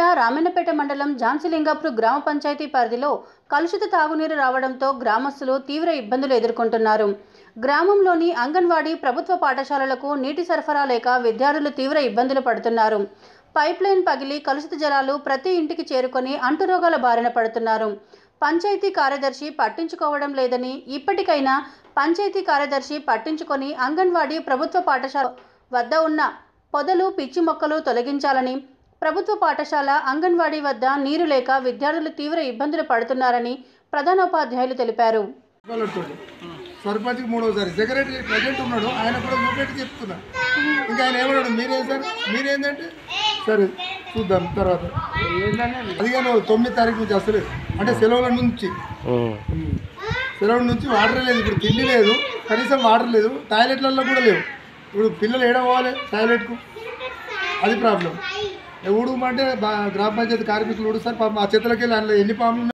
జిల్లా రామన్నపేట మండలం ఝాన్సీలింగాపూర్ గ్రామ పంచాయతీ పరిధిలో కలుషిత తాగునీరు రావడంతో గ్రామస్తులు తీవ్ర ఇబ్బందులు ఎదుర్కొంటున్నారు గ్రామంలోని అంగన్వాడీ ప్రభుత్వ పాఠశాలలకు నీటి సరఫరా లేక విద్యార్థులు తీవ్ర ఇబ్బందులు పడుతున్నారు పైప్ లైన్ పగిలి కలుషిత జలాలు ప్రతి ఇంటికి చేరుకొని అంటురోగాల బారిన పడుతున్నారు పంచాయతీ కార్యదర్శి పట్టించుకోవడం లేదని ఇప్పటికైనా పంచాయతీ కార్యదర్శి పట్టించుకొని అంగన్వాడీ ప్రభుత్వ పాఠశాల వద్ద ఉన్న పొదలు పిచ్చి మొక్కలు తొలగించాలని ప్రభుత్వ పాఠశాల అంగన్వాడీ వద్ద నీరు లేక విద్యార్థులు తీవ్ర ఇబ్బందులు పడుతున్నారని ప్రధానోపాధ్యాయులు తెలిపారు వాళ్ళతోటి సర్పంచ్కి మూడోసారి సెక్రటరీ ప్రజెంట్ ఉన్నాడు ఆయన కూడా చూపెట్టి చెప్తున్నా ఇంకా ఆయన ఏమన్నాడు మీరేం సార్ మీరేందంటే సరే చూద్దాం తర్వాత అది కానీ తొమ్మిది తారీఖు నుంచి అసలు అంటే సెలవుల నుంచి సెలవుల నుంచి వాటర్ లేదు ఇప్పుడు తిండి లేదు కనీసం వాటర్ లేదు టాయిలెట్లలో కూడా లేవు ఇప్పుడు పిల్లలు ఏడ పోవాలి టాయిలెట్కు అది ప్రాబ్లం ఊడుమంటే గ్రామ పంచాయతీ కార్మికులు ఊడుస్తారు పాపం ఆ చేతులకి వెళ్ళి అందులో ఎన్ని పాములు ఉన్నాయి?